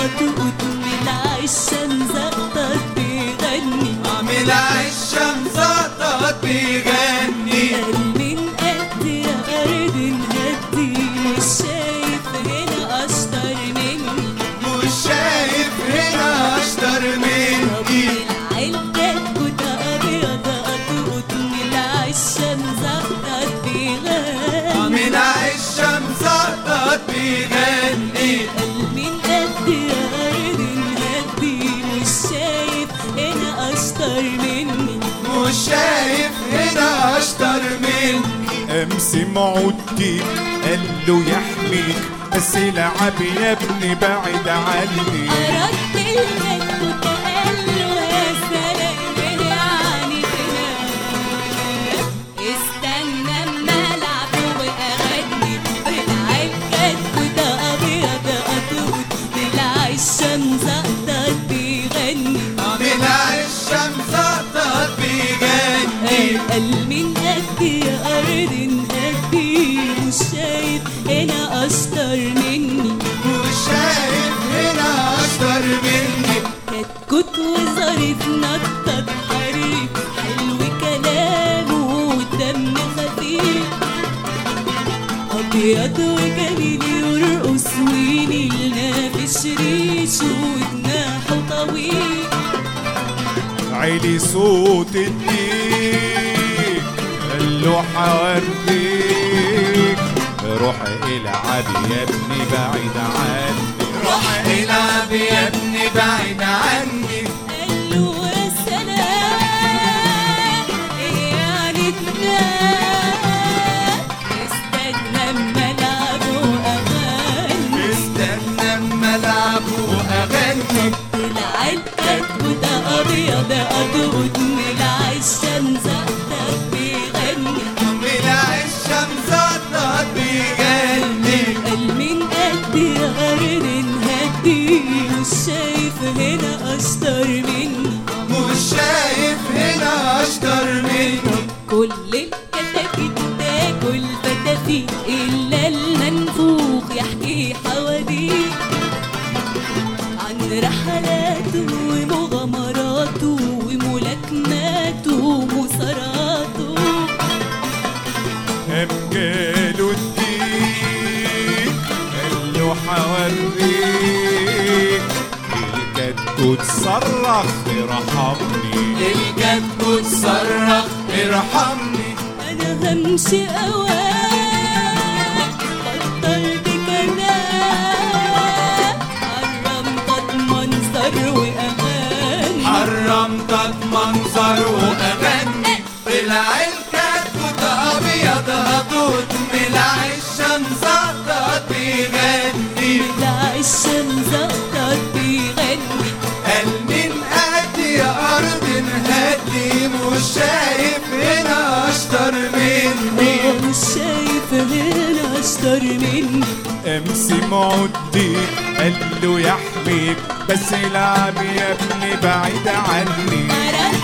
قطقط من العشة مزقطط بيغني عامل عالشمس قطط بيغني قال من قد يا أرض نهدي مش شايف هنا أشطر مني مش شايف هنا اشطر مني العلقة كنت أبيض قطقط من العشة مزقطط بيغني عامل عالشمس قطط بيغني قال من قد يا أرض نهدي مش شايف هنا أشطر مني مش شايف هنا اشطر مني امس معودي قال له يحميك بس العب يا ابني بعد عني أردت الجد وقال له يا سلام يعني كده استنى اما العب واغني بالعب جد وده ابيض قطوط بالعشة مزقطط بيغني عامل عالشمس قطط بيغني قال من قد يا أرض نهدي مش شايف هنا أشطر مني مش شايف هنا اشطر مني كتكوت وظريف نطط حريف حلو كلامه والدم خفيف أبيض وجميل يرقص وينيلنا في ريشه وجناحه طويل عيلي صوت الديك قال له حورديك روح العب يا ابني بعيد عني روح العب يا ابني بعيد عني قال له يا سلام يعني تنام استنى اما العب واغني استنى اما العب واغني العلقة وده أبيض أدود من العشة مزقطط بيغني عامل عالشمس قطط بيغني قال من قد يا أرض نهدي مش شايف هنا أشطر مني مش شايف هنا اشطر مني كل الكتاكيت تاكل فتافيت إلا المنفوخ يحكي حواديت عن رحلاته ومغامراته وملاكماته ومصاراته قام جاله الديك قال له حوريك الكتكوت صرخ ارحمني الكتكوت صرخ ارحمني أنا همشي أوام بطلت كلام حرمت منظر وأمان حرمتك منظر واغني طلع الكتكوت ابيض هدود ملع الشمس قطط بيغني العشة مزقطط بيغني قال من قد يا ارض نهدي مش شايف هنا اشطر مني مش شايف هنا أشطر مني امس معودي قال له يحميك بس العب يا ابني بعيد عني أردت